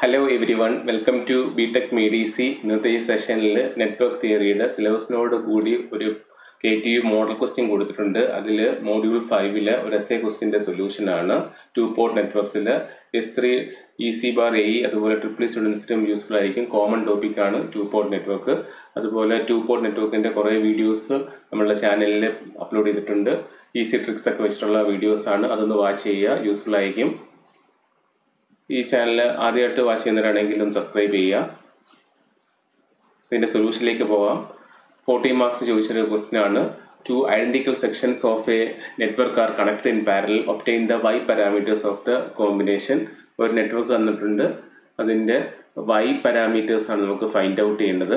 hello everyone welcome to B tech Medici ഇന്നത്തെ ഈ സെഷനിൽ നെറ്റ്വർക്ക് തിയറിയുടെ സിലബസിനോട് കൂടി ഒരു K T U model question കൊടുത്തിട്ടുണ്ട് അതിൽ മോഡ്യൂൾ ഫൈവില് ഒരു എസ് എ ക്വസ്റ്റ്യൻ്റെ സൊല്യൂഷനാണ് ടു പോർട്ട് നെറ്റ്വർക്ക്സിൽ S three E C bar A അതുപോലെ ട്രിപ്പിൾ സ്റ്റുഡൻസിനും യൂസ്ഫുൾ ആയിരിക്കും കോമൺ ടോപ്പിക്കാണ് ടു പോർട്ട് നെറ്റ്വർക്ക് അതുപോലെ ടു പോർട്ട് നെറ്റ്വർക്കിൻ്റെ കുറേ വീഡിയോസ് നമ്മളുടെ ചാനലിൽ അപ്ലോഡ് ചെയ്തിട്ടുണ്ട് ഈസി ട്രിക്സ് ഒക്കെ വെച്ചിട്ടുള്ള വീഡിയോസാണ് അതൊന്ന് വാച്ച് ചെയ്യുക യൂസ്ഫുൾ ആയിരിക്കും ഈ ചാനൽ ആദ്യമായിട്ട് വാച്ച് ചെയ്യുന്നവരാണെങ്കിൽ ഒന്ന് സബ്സ്ക്രൈബ് ചെയ്യുക ഇതിൻ്റെ സൊല്യൂഷനിലേക്ക് പോവാം ഫോർട്ടി മാർക്സ് ചോദിച്ചൊരു ക്വസ്റ്റ്യൻ ആണ് two identical sections of a network are connect in parallel obtain the Y parameters of the combination ഒരു നെറ്റ്വർക്ക് തന്നിട്ടുണ്ട് അതിൻ്റെ വൈ പാരാമീറ്റേഴ്സ് ആണ് നമുക്ക് ഫൈൻഡ് ഔട്ട് ചെയ്യേണ്ടത്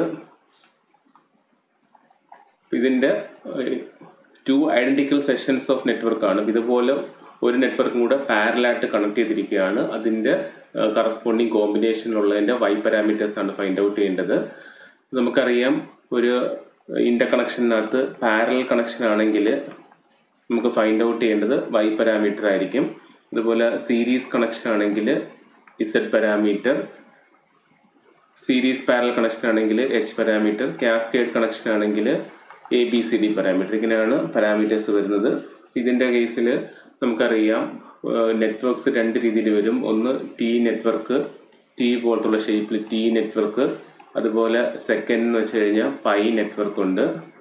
ഇതിൻ്റെ two identical sessions of network ആണ് ഇതുപോലെ ഒരു നെറ്റ്വർക്കും കൂടെ പാരലായിട്ട് കണക്ട് ചെയ്തിരിക്കുകയാണ് അതിൻ്റെ കറസ്പോണ്ടിങ് കോമ്പിനേഷനിലുള്ളതിൻ്റെ വൈ പാരാമീറ്റേഴ്സ് ആണ് ഫൈൻഡ് ഔട്ട് ചെയ്യേണ്ടത് നമുക്കറിയാം ഒരു ഇൻ്റർ കണക്ഷനകത്ത് പാരൽ കണക്ഷൻ ആണെങ്കിൽ നമുക്ക് ഫൈൻഡ് ഔട്ട് ചെയ്യേണ്ടത് വൈ പാരാമീറ്റർ ആയിരിക്കും അതുപോലെ സീരീസ് കണക്ഷൻ ആണെങ്കിൽ Z parameter series parallel connection ആണെങ്കിൽ എച്ച് പാരാമീറ്റർ കാസ്കേഡ് കണക്ഷൻ ആണെങ്കിൽ A B C D parameter ഇങ്ങനെയാണ് പാരാമീറ്റേഴ്സ് വരുന്നത് ഇതിൻ്റെ കേസിൽ നമുക്കറിയാം നെറ്റ്വർക്ക്സ് രണ്ട് രീതിയിൽ വരും ഒന്ന് ടി നെറ്റ്വർക്ക് ടി പോലത്തുള്ള ഷേപ്പിൽ ടി നെറ്റ്വർക്ക് അതുപോലെ സെക്കൻഡ് എന്ന് വെച്ച് കഴിഞ്ഞാൽ പൈ നെറ്റ്വർക്ക് ഉണ്ട്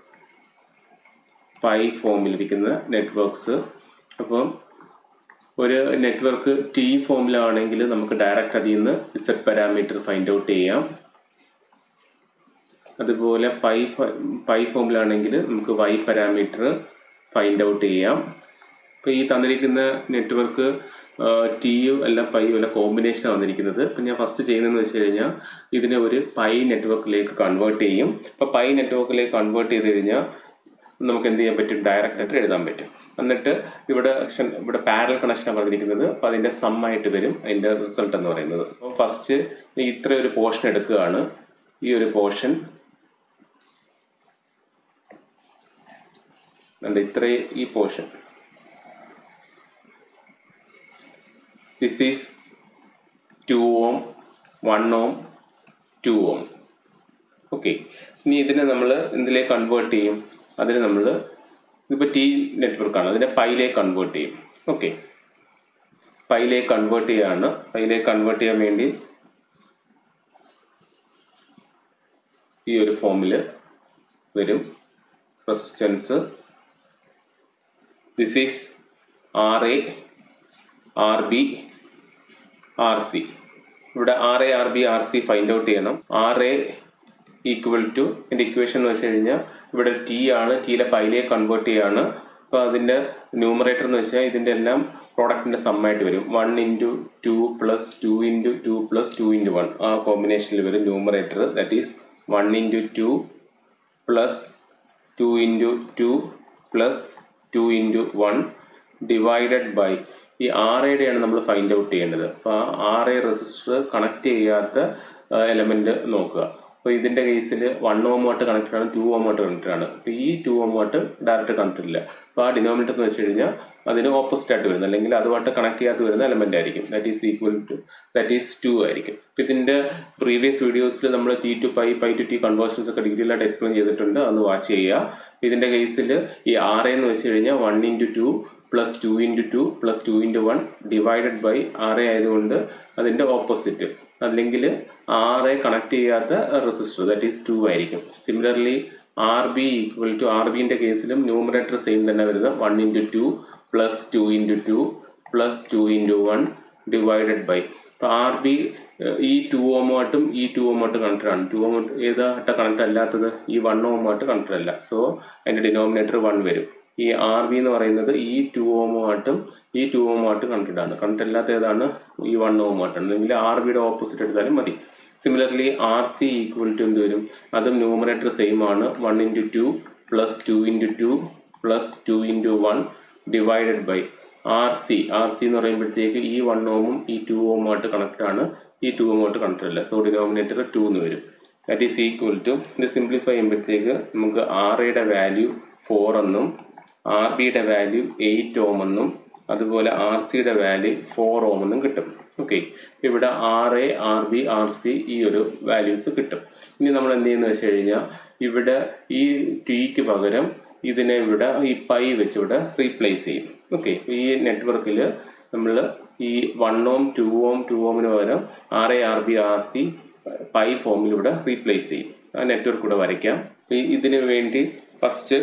പൈ ഫോമിലിരിക്കുന്ന നെറ്റ്വർക്ക്സ് അപ്പം ഒരു നെറ്റ്വർക്ക് ടി ഫോമിലാണെങ്കിൽ നമുക്ക് ഡയറക്റ്റ് അതിൽ നിന്ന് ഇസഡ് പാരാമീറ്റർ ഫൈൻഡ് ഔട്ട് ചെയ്യാം അതുപോലെ പൈ പൈ ഫോമിലാണെങ്കിൽ നമുക്ക് വൈ പാരാമീറ്റർ ഫൈൻഡ് ഔട്ട് ചെയ്യാം ഇപ്പോൾ ഈ തന്നിരിക്കുന്ന നെറ്റ്വർക്ക് ടിയും അല്ല പൈയും അല്ല കോമ്പിനേഷൻ വന്നിരിക്കുന്നത് ഇപ്പം ഞാൻ ഫസ്റ്റ് ചെയ്യുന്നതെന്ന് വെച്ച് കഴിഞ്ഞാൽ ഇതിനെ ഒരു പൈ നെറ്റ്വർക്കിലേക്ക് കൺവേർട്ട് ചെയ്യും അപ്പോൾ പൈ നെറ്റ്വർക്കിലേക്ക് കൺവേർട്ട് ചെയ്ത് കഴിഞ്ഞാൽ നമുക്ക് എന്ത് ചെയ്യാൻ പറ്റും ഡയറക്റ്റ് ആയിട്ട് എഴുതാൻ പറ്റും എന്നിട്ട് ഇവിടെ ഇവിടെ പാരൽ കണക്ഷനാണ് പറഞ്ഞിരിക്കുന്നത് അപ്പോൾ അതിൻ്റെ സം ആയിട്ട് വരും അതിൻ്റെ റിസൾട്ട് എന്ന് പറയുന്നത് അപ്പോൾ ഫസ്റ്റ് ഇത്ര ഒരു പോർഷൻ എടുക്കുകയാണ് ഈ ഒരു പോർഷൻ ഇത്ര ഈ portion this is 2 ohm 1 ohm 2 ohm okay ഇനി ഇതിനെ നമ്മൾ എന്തിലേക്ക് കൺവേർട്ട് ചെയ്യും അതിന് നമ്മൾ ഇതിപ്പോൾ ടി നെറ്റ്വർക്കാണ് അതിനെ പൈലേക്ക് കൺവേർട്ട് ചെയ്യും ഓക്കെ പൈലേക്ക് കൺവേർട്ട് ചെയ്യാണ് പൈലേക്ക് കൺവേർട്ട് ചെയ്യാൻ വേണ്ടി ഈ ഒരു ഫോമിൽ വരും resistance this is R A R B R C ഇവിടെ R A R B R C find out ചെയ്യണം ആർ എ ഈക്വൽ ടു എൻ്റെ ഇക്വേഷൻ എന്ന് വെച്ച് കഴിഞ്ഞാൽ ഇവിടെ ടി ആണ് ടിയിലെ പൈലേക്ക് കൺവേർട്ട് ചെയ്യാണ് അപ്പോൾ അതിൻ്റെ ന്യൂമറേറ്റർ എന്ന് വെച്ചാൽ ഇതിൻ്റെ എല്ലാം പ്രോഡക്റ്റിൻ്റെ സമ്മായിട്ട് വരും one into two plus two into two plus two into one ആ കോമ്പിനേഷനിൽ വരും numerator that is one into two plus two into two plus two into one divided by ഈ ആർ എയുടെയാണ് നമ്മൾ ഫൈൻഡ് ഔട്ട് ചെയ്യേണ്ടത് അപ്പോൾ ആ ആർ എ റെസിസ്റ്റർ കണക്ട് ചെയ്യാത്ത എലമെന്റ് നോക്കുക അപ്പോൾ ഇതിന്റെ കേസിൽ വൺ ഓമായിട്ട് കണക്റ്റഡ് ആണ് ടു ഓമായിട്ട് കണക്റ്റഡ് ആണ് അപ്പോൾ ഈ ടു ഓമായിട്ട് ഡയറക്റ്റ് കണക്റ്റഡ് ഇല്ല അപ്പോൾ ആ ഡിനോമിനേറ്റർ എന്ന് വെച്ച് കഴിഞ്ഞാൽ അതിന് ഓപ്പോസിറ്റ് ആയിട്ട് വരുന്നത് അല്ലെങ്കിൽ അതുമായിട്ട് കണക്ട് ചെയ്യാത്ത വരുന്ന എലമെന്റ് ആയിരിക്കും that is equal to that is two ആയിരിക്കും ഇതിന്റെ പ്രീവിയസ് വീഡിയോസിൽ നമ്മൾ T to pi pi to T conversions ഒക്കെ ഡീറ്റെയിലായിട്ട് എക്സ്പ്ലെയിൻ ചെയ്തിട്ടുണ്ട് അതൊന്ന് വാച്ച് ചെയ്യുക ഇതിന്റെ കേസിൽ ഈ ആർ എന്ന് വെച്ച് കഴിഞ്ഞാൽ one into two plus two into two plus two into one divided by R A ആയതുകൊണ്ട് അതിൻ്റെ ഓപ്പോസിറ്റ് അല്ലെങ്കിൽ ആർ എ കണക്ട് ചെയ്യാത്ത റെസിസ്റ്റർ ദാറ്റ് ഈസ് ടു ആയിരിക്കും similarly R B equal to R ബിൻ്റെ കേസിലും ന്യൂമറേറ്റർ സെയിം തന്നെ വരുന്നത് one into two plus two into two plus two into one divided by അപ്പോൾ ആർ ബി ഈ two ഓമായിട്ടും ഈ ടു ഓമായിട്ട് കണക്റ്റഡ് ആണ് ടു ഓമായിട്ട് ഏതായിട്ട് കണക്ട് അല്ലാത്തത് ഈ വൺ ഓമായിട്ട് കണക്റ്റഡ് അല്ല സോ അതിൻ്റെ ഡിനോമിനേറ്റർ വൺ വരും ഈ ആർ ബി എന്ന് പറയുന്നത് ഈ ടു ഓമുമായിട്ടും ഈ ടു ഓമുമായിട്ട് കണക്റ്റഡ് ആണ് കണക്ട് അല്ലാത്ത ഏതാണ് ഈ വൺ ഓമുമായിട്ടാണ് അല്ലെങ്കിൽ ആർ ബിയുടെ ഓപ്പോസിറ്റ് എടുത്താലും മതി similarly R C equal to എന്ത് വരും അതും ന്യൂമറേറ്റർ സെയിം ആണ് one into two plus two into two plus two into one divided by R C R C എന്ന് പറയുമ്പോഴത്തേക്ക് ഈ വൺ ഓമും ഈ ടു ഓമുമായിട്ട് കണക്റ്റഡ് ആണ് ഈ ടു ഓമുമായിട്ട് കണക്റ്റഡ് അല്ല സോ ഡിനോമിനേറ്റർ ടു എന്ന് വരും ദാറ്റ് ഈസ് ഈക്വൽ ടു ഇത് സിംപ്ലിഫൈ ചെയ്യുമ്പോഴത്തേക്ക് നമുക്ക് ആർ എയുടെ വാല്യൂ ഫോർ എന്നും ആർ ബിയുടെ വാല്യൂ എയ്റ്റ് ഓം എന്നും അതുപോലെ ആർ സിയുടെ വാല്യൂ ഫോർ ഓം എന്നും കിട്ടും ഓക്കെ ഇവിടെ R A R B R C ഈ ഒരു വാല്യൂസ് കിട്ടും ഇനി നമ്മൾ എന്ത് ചെയ്യുന്നത് വെച്ച് കഴിഞ്ഞാൽ ഇവിടെ ഈ ടിക്ക് പകരം ഇതിനെ ഇവിടെ ഈ പൈ വെച്ച് ഇവിടെ റീപ്ലേസ് ചെയ്യും ഓക്കെ ഈ നെറ്റ്വർക്കിൽ നമ്മൾ ഈ one ohm two ohm two ഓമിന് പകരം R A R B R C pi ഫോമിൽ ഇവിടെ റീപ്ലേസ് ചെയ്യും ആ നെറ്റ്വർക്ക് ഇവിടെ വരയ്ക്കാം ഈ- ഇതിനു വേണ്ടി first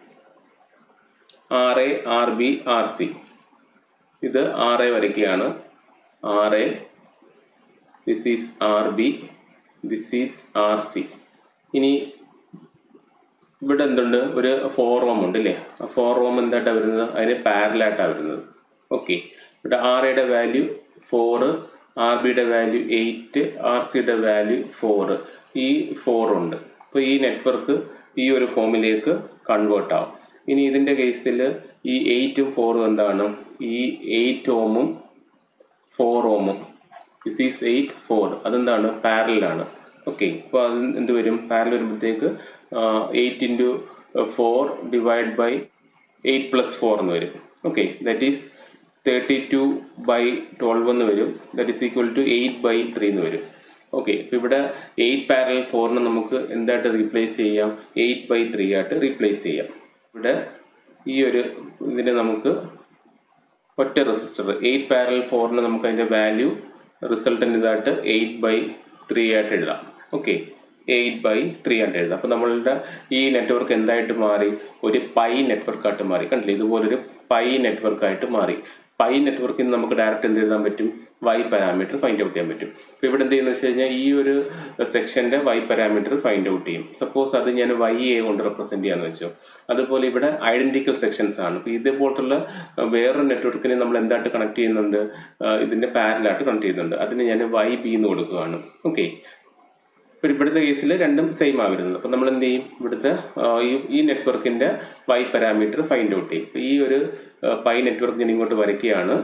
R A R B R C ഇത് ആർ എ വരയ്ക്കുകയാണ് R A this is R B this is R C ഇനി ഇവിടെ എന്തുണ്ട് ഒരു ഫോർ റോം ഉണ്ട് അല്ലേ ആ ഫോർ റോം എന്തായിട്ടാണ് വരുന്നത് അതിന് പാരലായിട്ടാണ് വരുന്നത് ഓക്കെ ഇവിടെ ആർ എയുടെ വാല്യൂ ഫോറ് ആർ ബിയുടെ വാല്യൂ എയ്റ്റ് ആർ സിയുടെ വാല്യൂ ഫോറ് ഈ ഫോർ ഉണ്ട് അപ്പോൾ ഈ നെറ്റ്വർക്ക് ഈ ഒരു ഫോമിലേക്ക് കൺവേർട്ട് ആവും ഇനി ഇതിൻ്റെ കേസിൽ ഈ എയ്റ്റും ഫോറും എന്താണ് ഈ എയ്റ്റ് ഓമും ഫോർ ഓമും ദിസ് ഈസ് എയ്റ്റ് ഫോർ അതെന്താണ് പാരലാണ് ഓക്കെ അപ്പോൾ അത് എന്ത് വരും പാരൽ വരുമ്പോഴത്തേക്ക് eight into four divide by eight plus four എന്ന് വരും okay that is thirty two by twelve എന്ന് വരും that is equal to eight by three എന്ന് വരും ഓക്കെ ഇപ്പോൾ ഇവിടെ എയ്റ്റ് പാരൽ ഫോറിനെ നമുക്ക് എന്തായിട്ട് റീപ്ലേസ് ചെയ്യാം എയ്റ്റ് ബൈ ത്രീ ആയിട്ട് റീപ്ലേസ് ചെയ്യാം ഇവിടെ ഈ ഒരു ഇതിനെ നമുക്ക് ഒറ്റ റെസിസ്റ്റർ എയ്റ്റ് പാരൽ ഫോറിന് നമുക്ക് അതിൻ്റെ വാല്യൂ റിസൾട്ടൻ്റ് ഇതായിട്ട് എയ്റ്റ് ബൈ ത്രീ ആയിട്ട് എഴുതാം ഓക്കെ എയ്റ്റ് ബൈ ത്രീ ആയിട്ട് എഴുതാം അപ്പോൾ നമ്മളുടെ ഈ നെറ്റ്വർക്ക് എന്തായിട്ട് മാറി ഒരു പൈ നെറ്റ്വർക്കായിട്ട് മാറി കണ്ടില്ലേ ഇതുപോലൊരു പൈ നെറ്റ്വർക്കായിട്ട് മാറി പൈ നെറ്റ്വർക്കിൽ നിന്ന് നമുക്ക് ഡയറക്റ്റ് എന്ത് എഴുതാൻ പറ്റും വൈ പാരാമീറ്റർ ഫൈൻഡ് ഔട്ട് ചെയ്യാൻ പറ്റും അപ്പോൾ ഇവിടെ എന്ത് ചെയ്യുന്നത് വെച്ച് കഴിഞ്ഞാൽ ഈ ഒരു സെക്ഷൻ്റെ വൈ പാരാമീറ്റർ ഫൈൻഡ് ഔട്ട് ചെയ്യും സപ്പോസ് അത് ഞാൻ വൈ എ കൊണ്ട് റെപ്രസെൻറ്റ് ചെയ്യാന്ന് വെച്ചോ അതുപോലെ ഇവിടെ ഐഡന്റിക്കൽ സെക്ഷൻസ് ആണ് അപ്പോൾ ഇതേപോലത്തുള്ള അഹ്, വേറൊരു നെറ്റ്വർക്കിനെ നമ്മൾ എന്തായിട്ട് കണക്ട് ചെയ്യുന്നുണ്ട് അഹ്, ഇതിന്റെ പാരലായിട്ട് കണക്ട് ചെയ്യുന്നുണ്ട് അതിന് ഞാൻ വൈ ബി എന്ന് കൊടുക്കുകയാണ് ഓക്കെ ഇപ്പോൾ ഇവിടുത്തെ കേസിൽ രണ്ടും സെയിം ആ വരുന്നത് അപ്പോൾ നമ്മൾ എന്ത് ചെയ്യും ഇവിടുത്തെ ആ, ഈ- ഈ നെറ്റ്വർക്കിന്റെ വൈ പാരാമീറ്റർ ഫൈൻഡ് ഔട്ട് ചെയ്യും അപ്പോൾ ഈ ഒരു പൈ നെറ്റ്വർക്ക് ഞാൻ ഇങ്ങോട്ട് വരയ്ക്കുകയാണ്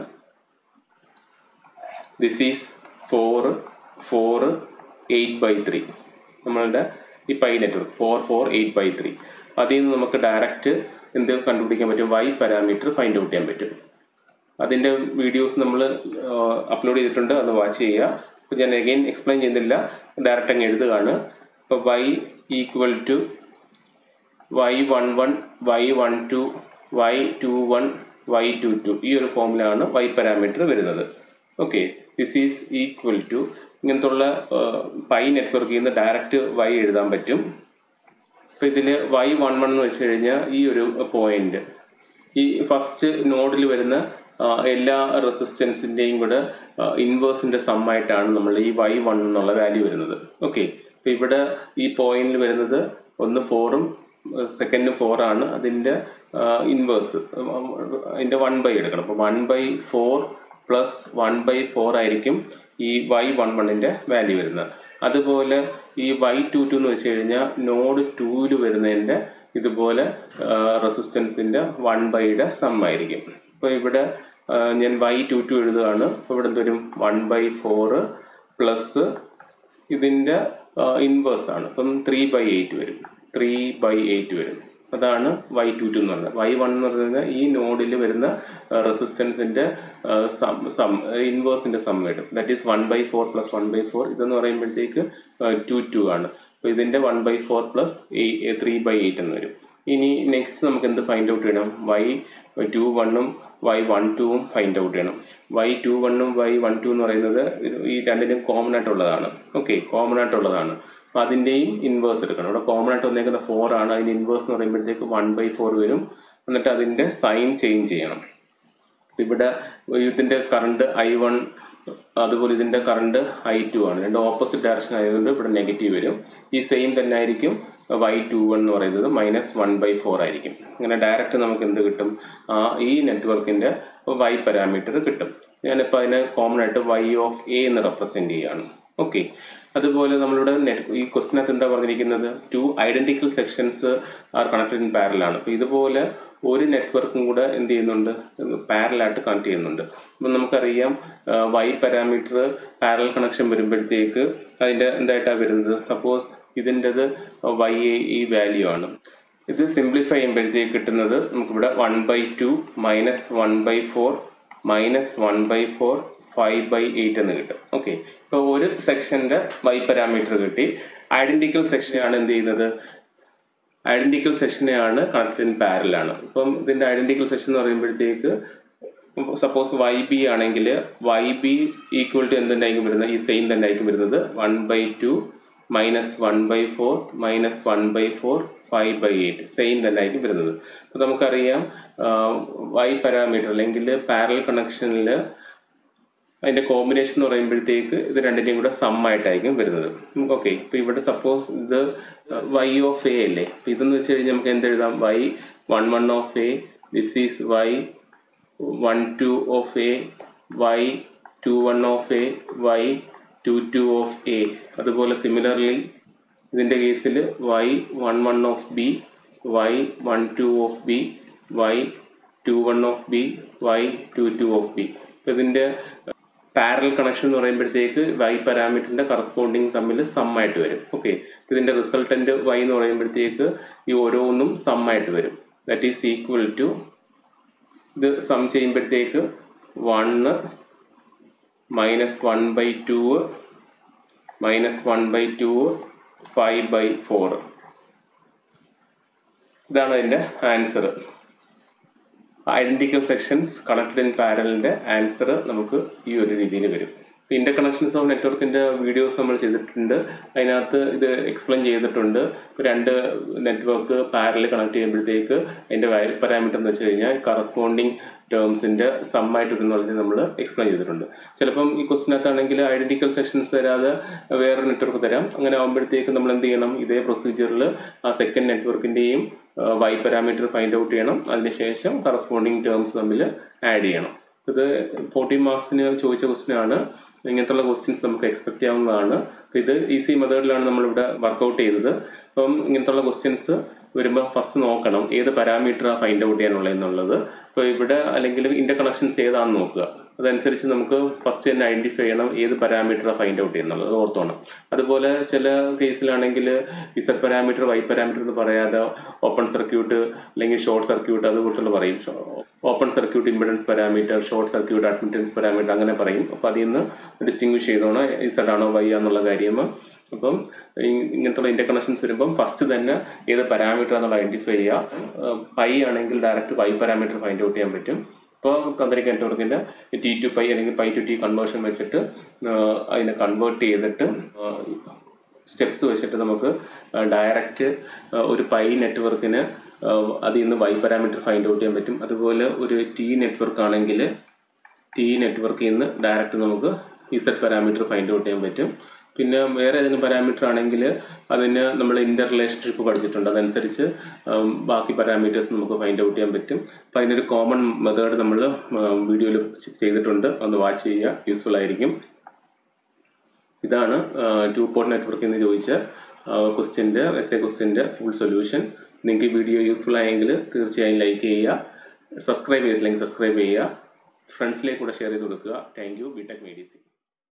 this is four four eight by three നമ്മളുടെ ഈ pi network four four eight by three അതിൽ നിന്ന് നമുക്ക് ഡയറക്റ്റ് എന്ത് കണ്ടുപിടിക്കാൻ പറ്റും വൈ പാരാമീറ്റർ ഫൈൻഡ് ഔട്ട് ചെയ്യാൻ പറ്റും അതിൻ്റെ വീഡിയോസ് നമ്മൾ അപ്ലോഡ് ചെയ്തിട്ടുണ്ട് അത് വാച്ച് ചെയ്യുക അപ്പോൾ ഞാൻ അഗെയിൻ എക്സ്പ്ലെയിൻ ചെയ്യുന്നില്ല ഡയറക്റ്റ് അങ്ങ് എഴുതുകയാണ് ഇപ്പോൾ Y equal to Y one one Y one two Y two one Y two two ഈ ഒരു ഫോമിലാണ് വൈ പാരാമീറ്റർ വരുന്നത് okay this is equal to ഇങ്ങനത്തുള്ള പൈ നെറ്റ്വർക്കിൽ നിന്ന് ഡയറക്റ്റ് വൈ എഴുതാൻ പറ്റും അപ്പോൾ ഇതിൽ വൈ വൺ വൺ എന്ന് വെച്ച് കഴിഞ്ഞാൽ ഈ ഒരു പോയിന്റ് ഈ ഫസ്റ്റ് നോഡിൽ വരുന്ന ആ, എല്ലാ റെസിസ്റ്റൻസിൻ്റെയും കൂടെ ഇൻവേഴ്സിൻ്റെ സമ്മായിട്ടാണ് നമ്മൾ ഈ വൈ വൺ എന്നുള്ള വാല്യൂ വരുന്നത് ഓക്കെ അപ്പോൾ ഇവിടെ ഈ പോയിന്റിൽ വരുന്നത് ഒന്ന് ഫോറും സെക്കൻഡ് ഫോർ ആണ് അതിൻ്റെ ഇൻവേഴ്സ് അതിൻ്റെ വൺ ബൈ എടുക്കണം അപ്പോൾ one by four plus one by four ആയിരിക്കും ഈ വൈ വൺ വണ്ണിൻ്റെ വാല്യൂ വരുന്നത് അതുപോലെ ഈ വൈ ടു ടു എന്ന് വെച്ച് കഴിഞ്ഞാൽ നോഡ് ടൂവിൽ വരുന്നതിൻ്റെ ഇതുപോലെ റെസിസ്റ്റൻസിൻ്റെ വൺ ബൈയുടെ സം ആയിരിക്കും അപ്പോൾ ഇവിടെ ആ, ഞാൻ വൈ ടു ടു എഴുതുകയാണ് അപ്പോൾ ഇവിടെ എന്ത് വരും വൺ ബൈ ഫോറ് പ്ലസ് ഇതിൻ്റെ ഇൻവേഴ്സ് ആണ് അപ്പം ത്രീ ബൈ എയ്റ്റ് വരും ത്രീ ബൈ എയ്റ്റ് വരും അതാണ് വൈ ടു ടു എന്ന് പറയുന്നത് വൈ വൺ എന്ന് പറയുന്നത് ഈ നോഡിൽ വരുന്ന റെസിസ്റ്റൻസിൻ്റെ സം സം ഇൻവേഴ്സിൻ്റെ സം വരും that is one by four plus one by four ഇതെന്ന് പറയുമ്പോഴത്തേക്ക് ടു ടു ആണ് അപ്പോൾ ഇതിൻ്റെ one by four plus three by eight എന്ന് വരും ഇനി നെക്സ്റ്റ് നമുക്ക് എന്ത് ഫൈൻഡ് ഔട്ട് ചെയ്യണം വൈ ടു വണ്ണും വൈ വൺ ടുവും ഫൈൻഡ് ഔട്ട് ചെയ്യണം വൈ ടു വണ്ണും വൈ വൺ ടു എന്ന് പറയുന്നത് ഇത് ഈ രണ്ടിനും കോമൺ ആയിട്ടുള്ളതാണ് ഓക്കെ കോമൺ ആയിട്ടുള്ളതാണ് അപ്പോൾ അതിൻ്റെയും ഇൻവേഴ്സ് എടുക്കണം ഇവിടെ കോമൺ ആയിട്ട് വന്നേക്കുന്ന ഫോർ ആണ് അതിൻ്റെ ഇൻവേഴ്സ് എന്ന് പറയുമ്പോഴത്തേക്ക് വൺ ബൈ ഫോർ വരും എന്നിട്ട് അതിൻ്റെ സൈൻ ചേഞ്ച് ചെയ്യണം ഇവിടെ ഇതിൻ്റെ കറണ്ട് ഐ വൺ അതുപോലെ ഇതിൻ്റെ കറണ്ട് ഐ ടു ആണ് രണ്ട് ഓപ്പോസിറ്റ് ഡയറക്ഷൻ ആയതുകൊണ്ട് ഇവിടെ നെഗറ്റീവ് വരും ഈ സെയിം തന്നെ ആയിരിക്കും വൈ ടു വൺ എന്ന് പറയുന്നത് മൈനസ് വൺ ബൈ ഫോർ ആയിരിക്കും അങ്ങനെ ഡയറക്റ്റ് നമുക്ക് എന്ത് കിട്ടും ആ ഈ നെറ്റ്വർക്കിൻ്റെ വൈ പാരാമീറ്റർ കിട്ടും ഞാനിപ്പോൾ അതിനെ കോമൺ ആയിട്ട് വൈ ഓഫ് എ എന്ന് റെപ്രസെൻറ്റ് ചെയ്യുകയാണ് ഓക്കെ അതുപോലെ നമ്മളിവിടെ നെറ്റ് ഈ ക്വസ്റ്റിനകത്ത് എന്താ പറഞ്ഞിരിക്കുന്നത് two identical sections are connected in പാരലാണ് അപ്പോൾ ഇതുപോലെ ഒരു നെറ്റ്വർക്കും കൂടെ എന്ത് ചെയ്യുന്നുണ്ട് പാരലായിട്ട് കണക്ട് ചെയ്യുന്നുണ്ട് അപ്പം നമുക്കറിയാം വൈ പാരാമീറ്റർ പാരൽ കണക്ഷൻ വരുമ്പോഴത്തേക്ക് അതിൻ്റെ എന്തായിട്ടാണ് വരുന്നത് സപ്പോസ് ഇതിൻ്റെത് വൈ ഈ വാല്യൂ ആണ് ഇത് സിംപ്ലിഫൈ ചെയ്യുമ്പോഴത്തേക്ക് കിട്ടുന്നത് നമുക്കിവിടെ one by two minus one by four minus one by four five by eight എന്ന് കിട്ടും ഓക്കെ ഇപ്പോൾ ഒരു സെക്ഷന്റെ വൈ പാരാമീറ്റർ കിട്ടി ഐഡന്റിക്കൽ സെക്ഷനെയാണ് എന്ത് ചെയ്യുന്നത് ഐഡന്റിക്കൽ സെക്ഷനെയാണ് കണക്ട് ഇൻ പാരലാണ് ഇപ്പം ഇതിന്റെ ഐഡന്റിക്കൽ സെക്ഷൻ എന്ന് പറയുമ്പോഴത്തേക്ക് സപ്പോസ് വൈ ബി ആണെങ്കിൽ വൈ ബി ഈക്വൽ ടു എന്തുണ്ടായിരിക്കും വരുന്നത് ഈ സെയിം തന്നെ ആയിരിക്കും വരുന്നത് one by two minus one by four minus one by four five by eight same തന്നെ ആയിരിക്കും വരുന്നത് അപ്പോൾ നമുക്കറിയാം വൈ പാരാമീറ്റർ അല്ലെങ്കിൽ പാരൽ കണക്ഷനിൽ അതിന്റെ കോമ്പിനേഷൻ എന്ന് പറയുമ്പോഴത്തേക്ക് ഇത് രണ്ടിന്റെയും കൂടെ സം ആയിട്ടായിരിക്കും വരുന്നത് ഓക്കെ ഇപ്പൊ ഇവിടെ സപ്പോസ് ഇത് വൈ ഓഫ് എ അല്ലേ അപ്പൊ ഇതെന്ന് വെച്ച് കഴിഞ്ഞാൽ നമുക്ക് എന്തെഴുതാം Y one one of A this is Y one two of A Y two one of A Y two two of A അതുപോലെ സിമിലർലി ഇതിന്റെ കേസിൽ Y one one of B Y one two of B Y two one of B Y two two of B ഇപ്പൊ ഇതിന്റെ parallel connection എന്ന് പറയുമ്പോഴത്തേക്ക് Y പാരാമീറ്ററിന്റെ corresponding തമ്മിൽ some ആയിട്ട് വരും ഓക്കെ ഇതിന്റെ റിസൾട്ടന്റ് വൈ എന്ന് പറയുമ്പോഴത്തേക്ക് ഈ ഓരോന്നും സം ആയിട്ട് വരും ദാറ്റ് ഈസ് ഈക്വൽ ടു ഇത് സം ചെയ്യുമ്പോഴത്തേക്ക് one minus one by two minus one by two five by four ഇതാണ് അതിന്റെ answer identical sections connected in പാരലിന്റെ ആൻസർ നമുക്ക് ഈ ഒരു രീതിയിൽ വരും ഇന്റർ കണക്ഷൻസ് ഓഫ് നെറ്റ്വർക്കിന്റെ വീഡിയോസ് നമ്മൾ ചെയ്തിട്ടുണ്ട് അതിനകത്ത് ഇത് എക്സ്പ്ലെയിൻ ചെയ്തിട്ടുണ്ട് രണ്ട് നെറ്റ്വർക്ക് പാരലിൽ കണക്ട് ചെയ്യുമ്പോഴത്തേക്ക് അതിന്റെ വയർ പാരാമീറ്റർ എന്ന് വെച്ച് കഴിഞ്ഞാൽ കറസ്പോണ്ടിങ് ടേംസിന്റെ സമ്മായിട്ട് വരുന്നുള്ളത് നമ്മൾ എക്സ്പ്ലെയിൻ ചെയ്തിട്ടുണ്ട് ചിലപ്പം ഈ ക്വസ്റ്റിനകത്താണെങ്കിൽ ഐഡന്റിക്കൽ സെക്ഷൻസ് തരാതെ വേറൊരു നെറ്റ്വർക്ക് തരാം അങ്ങനെ ആകുമ്പോഴത്തേക്ക് നമ്മൾ എന്ത് ചെയ്യണം ഇതേ പ്രൊസീജിയറിൽ ആ സെക്കൻഡ് നെറ്റ്വർക്കിന്റെയും വൈ പാരാമീറ്റർ ഫൈൻഡ് ഔട്ട് ചെയ്യണം അതിനുശേഷം കറസ്പോണ്ടിങ് ടേംസ് തമ്മിൽ ആഡ് ചെയ്യണം ഇത് ഫോർട്ടീൻ മാർക്സിന് ചോദിച്ച ക്വസ്റ്റ്യൻ ആണ് ഇങ്ങനത്തുള്ള ക്വസ്റ്റ്യൻസ് നമുക്ക് എക്സ്പെക്ട് ചെയ്യാവുന്നതാണ് ഇത് ഈസി മെത്തേഡിലാണ് നമ്മളിവിടെ വർക്കൗട്ട് ചെയ്തത് അപ്പം ഇങ്ങനത്തുള്ള ക്വസ്റ്റ്യൻസ് വരുമ്പോൾ ഫസ്റ്റ് നോക്കണം ഏത് പാരാമീറ്ററാണ് ഫൈൻഡ് ഔട്ട് ചെയ്യാനുള്ളത് എന്നുള്ളത് ഇപ്പോൾ ഇവിടെ അല്ലെങ്കിൽ ഇന്റർ കണക്ഷൻസ് ഏതാണെന്ന് നോക്കുക അതനുസരിച്ച് നമുക്ക് ഫസ്റ്റ് തന്നെ ഐഡന്റിഫൈ ചെയ്യണം ഏത് പാരാമീറ്ററാണ് ഫൈൻഡ് ഔട്ട് ചെയ്യുന്നുള്ളത് ഓർത്തോണം അതുപോലെ ചില കേസിലാണെങ്കിൽ ഇസഡ് പാരാമീറ്റർ വൈ പാരാമീറ്റർ എന്ന് പറയാതെ ഓപ്പൺ സർക്യൂട്ട് അല്ലെങ്കിൽ ഷോർട്ട് സർക്യൂട്ട് അതുപോലത്തുള്ള പറയും open circuit impedance parameter short circuit admittance parameter അങ്ങനെ പറയും അപ്പോൾ അതിൽ നിന്ന് ഡിസ്റ്റിങ്വിഷ് ചെയ്തോണം ഇസഡ് ആണോ വൈ എന്നുള്ള കാര്യം അപ്പം ഇങ്ങനത്തുള്ള ഇന്റർ കണക്ഷൻസ് വരുമ്പം ഫസ്റ്റ് തന്നെ ഏത് പാരാമീറ്റർ എന്നുള്ള ഐഡന്റിഫൈ ചെയ്യുക പൈ ആണെങ്കിൽ direct pi parameter find out ചെയ്യാൻ പറ്റും ഇപ്പോൾ തന്ത്രിക നെറ്റ്വർക്കിന്റെ ടി ടു പൈ അല്ലെങ്കിൽ പൈ ടു ടി കൺവേർഷൻ വെച്ചിട്ട് അതിനെ കൺവേർട്ട് ചെയ്തിട്ട് സ്റ്റെപ്സ് വെച്ചിട്ട് നമുക്ക് ഡയറക്റ്റ് ഒരു പൈ നെറ്റ്വർക്കിന് അതിൽ നിന്ന് വൈ പാരാമീറ്റർ ഫൈൻഡ് ഔട്ട് ചെയ്യാൻ പറ്റും അതുപോലെ ഒരു ടി നെറ്റ്വർക്ക് ആണെങ്കിൽ ടി നെറ്റ്വർക്കിൽ നിന്ന് ഡയറക്റ്റ് നമുക്ക് ഇസഡ് പാരാമീറ്റർ ഫൈൻഡ് ഔട്ട് ചെയ്യാൻ പറ്റും പിന്നെ വേറെ ഏതെങ്കിലും പാരാമീറ്റർ ആണെങ്കിൽ അതിന് നമ്മൾ ഇന്റർ റിലേഷൻഷിപ്പ് പഠിച്ചിട്ടുണ്ട് അതനുസരിച്ച് ബാക്കി പാരാമീറ്റേഴ്സ് നമുക്ക് ഫൈൻഡ് ഔട്ട് ചെയ്യാൻ പറ്റും അപ്പം അതിനൊരു കോമൺ മെത്തേഡ് നമ്മൾ വീഡിയോയിൽ ചെയ്തിട്ടുണ്ട് ഒന്ന് വാച്ച് ചെയ്യുക യൂസ്ഫുൾ ആയിരിക്കും ഇതാണ് ടു പോർട്ട് നെറ്റ്വർക്കിൽ നിന്ന് ചോദിച്ച ക്വസ്റ്റ്യൻ്റെ എസ് എ ക്വസ്റ്റ്യൻ്റെ ഫുൾ സൊല്യൂഷൻ നിങ്ങൾക്ക് ഈ വീഡിയോ യൂസ്ഫുൾ ആയെങ്കിൽ തീർച്ചയായും ലൈക്ക് ചെയ്യുക സബ്സ്ക്രൈബ് ചെയ്തില്ലെങ്കിൽ സബ്സ്ക്രൈബ് ചെയ്യുക ഫ്രണ്ട്സിലേക്ക് കൂടെ ഷെയർ ചെയ്ത് കൊടുക്കുക താങ്ക് യു ബിടെക് മെഡിസിൻ